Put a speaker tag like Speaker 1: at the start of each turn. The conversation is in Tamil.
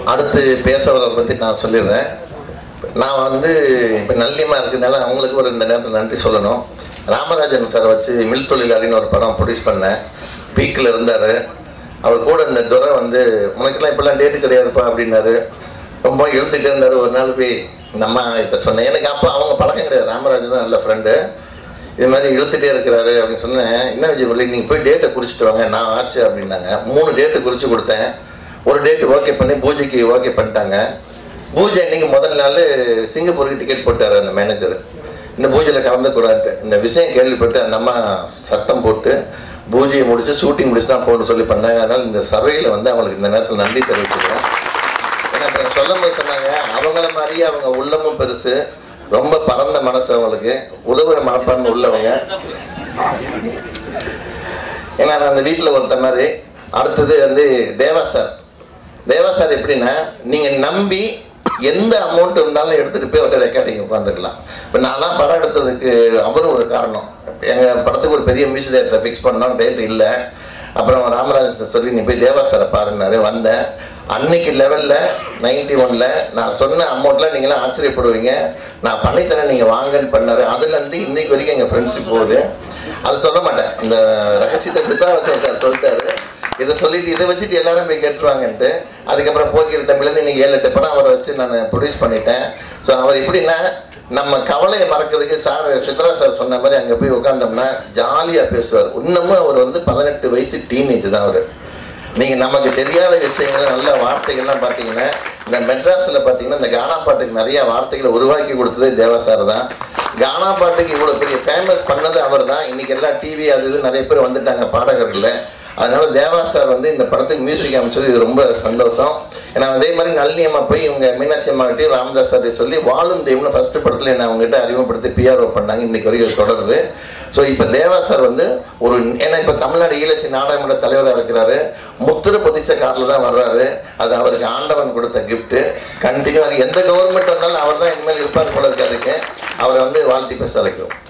Speaker 1: அடுத்து பேசவரை பற்றி நான் சொல்லிடுறேன் நான் வந்து இப்போ நல்லியமாக இருக்கிறதுனால அவங்களுக்கு ஒரு இந்த நேரத்தில் நன்றி சொல்லணும் ராமராஜன் சார் வச்சு மில் தொழிலாளின்னு ஒரு படம் ப்ரொடியூஸ் பண்ணேன் பீக்கில் இருந்தார் அவர் கூட இந்த துரை வந்து உனக்கெல்லாம் இப்படிலாம் டேட்டு கிடையாதுப்பா அப்படின்னாரு ரொம்ப இழுத்துட்டே இருந்தார் ஒரு நாள் போய் இந்த அம்மா கிட்ட சொன்னேன் எனக்கு அப்போ அவங்க பழக்கம் கிடையாது ராமராஜன் தான் நல்ல ஃப்ரெண்டு இது மாதிரி இழுத்துட்டே இருக்கிறாரு அப்படின்னு சொன்னேன் என்ன விஜய் முரளி நீங்கள் போய் டேட்டை குறிச்சிட்டு வாங்க நான் ஆச்சு அப்படின்னாங்க மூணு டேட்டு குறித்து கொடுத்தேன் ஒரு டேட்டு ஓகே பண்ணி பூஜைக்கு ஓகே பண்ணிட்டாங்க பூஜை அன்னைக்கு முதல் நாள் சிங்கப்பூருக்கு டிக்கெட் போட்டார் அந்த மேனேஜர் இந்த பூஜையில் கலந்துக்கூடாதுன்ட்டு இந்த விஷயம் கேள்விப்பட்டு அந்த அம்மா சத்தம் போட்டு பூஜையை முடிச்சு ஷூட்டிங் முடிச்சு தான் போகணும்னு சொல்லி பண்ணாங்க அதனால் இந்த சபையில் வந்து அவங்களுக்கு இந்த நேரத்தில் நன்றி தெரிவிச்சுக்கிறேன் ஏன்னா இப்போ சொல்லும் போது சொன்னாங்க அவங்கள மாதிரியே அவங்க உள்ளமும் பெருசு ரொம்ப பரந்த மனசு அவங்களுக்கு உதவுற மனப்பான்மை உள்ளவங்க ஏன்னா நான் அந்த வீட்டில் ஒருத்த மாதிரி அடுத்தது வந்து தேவா சார் தேவா சார் எப்படின்னா நீங்கள் நம்பி எந்த அமௌண்ட் இருந்தாலும் எடுத்துகிட்டு போய் அவர்கிட்ட ரெக்கார்டிங் உட்காந்துக்கலாம் இப்போ நான்லாம் படம் எடுத்ததுக்கு அவரும் ஒரு காரணம் எங்கள் படத்துக்கு ஒரு பெரிய மியூசிக் டேரக்டரை ஃபிக்ஸ் பண்ணோம் டேட் இல்லை அப்புறம் ராமராஜன் சார் சொல்லி நீ போய் தேவா சாரை பாருன்னாரு வந்தேன் அன்னைக்கு லெவலில் நைன்டி ஒனில் நான் சொன்ன அமௌண்ட்டில் நீங்களாம் ஆச்சரியப்படுவீங்க நான் பண்ணித்தரேன் நீங்கள் வாங்கன்னு பண்ணார் அதுலேருந்து இன்னைக்கு வரைக்கும் எங்கள் ஃப்ரெண்ட்ஷிப் போகுது அது சொல்ல மாட்டேன் இந்த ரகசியத்தை சித்ராலட்சுமி சார் சொல்லிட்டாரு இதை சொல்லிட்டு இதை வச்சுட்டு எல்லாரும் போய் கேட்டுருவாங்கன்ட்டு அதுக்கப்புறம் போக்கிரி தமிழ்லேருந்து இன்னைக்கு ஏழு எட்டு படம் அவரை வச்சு நான் ப்ரொடியூஸ் பண்ணிட்டேன் ஸோ அவர் எப்படின்னா நம்ம கவலையை மறக்கிறதுக்கு சார் சித்ரா சார் சொன்ன மாதிரி அங்கே போய் உட்காந்தோம்னா ஜாலியாக பேசுவார் இன்னமும் அவர் வந்து பதினெட்டு வயசு டீனேஜ் தான் அவர் நீங்கள் நமக்கு தெரியாத விஷயங்கள் நல்ல வார்த்தைகள்லாம் பார்த்தீங்கன்னா இந்த மெட்ராஸில் பார்த்தீங்கன்னா இந்த கானா பாட்டுக்கு நிறைய வார்த்தைகளை உருவாக்கி கொடுத்ததே தேவா சார் தான் கானா பாட்டுக்கு இவ்வளோ பெரிய ஃபேமஸ் பண்ணது அவர் தான் இன்றைக்கி எல்லாம் டிவி அது இது நிறைய பேர் வந்துட்டாங்க பாடகர்கள் அதனால தேவா சார் வந்து இந்த படத்துக்கு மியூசிக் அமைச்சது இது ரொம்ப சந்தோஷம் ஏன்னா அதே மாதிரி நளினி அம்மா போய் இவங்க மீனாட்சி அம்மா கிட்டே ராமதாஸ் சார் சொல்லி வாழும் தெய்வம்னு ஃபர்ஸ்ட் படத்தில் என்ன அவங்ககிட்ட அறிமுகப்படுத்தி பிஆர்ஓ பண்ணாங்க இன்னைக்கு வரைக்கும் அது தொடருது ஸோ இப்போ தேவா சார் வந்து ஒரு ஏன்னா இப்போ தமிழ்நாடு ஈழசி நாடகமன்ற தலைவராக இருக்கிறாரு முத்திர பொதிச்ச காரில் தான் வர்றாரு அது அவருக்கு ஆண்டவன் கொடுத்த கிஃப்ட்டு கண்டினியூ எந்த கவர்மெண்ட் வந்தாலும் அவர் தான் இனிமேல் இருப்பார் போல இருக்கு அதுக்கு அவரை வந்து வாழ்த்தி பேச அழைக்கிறோம்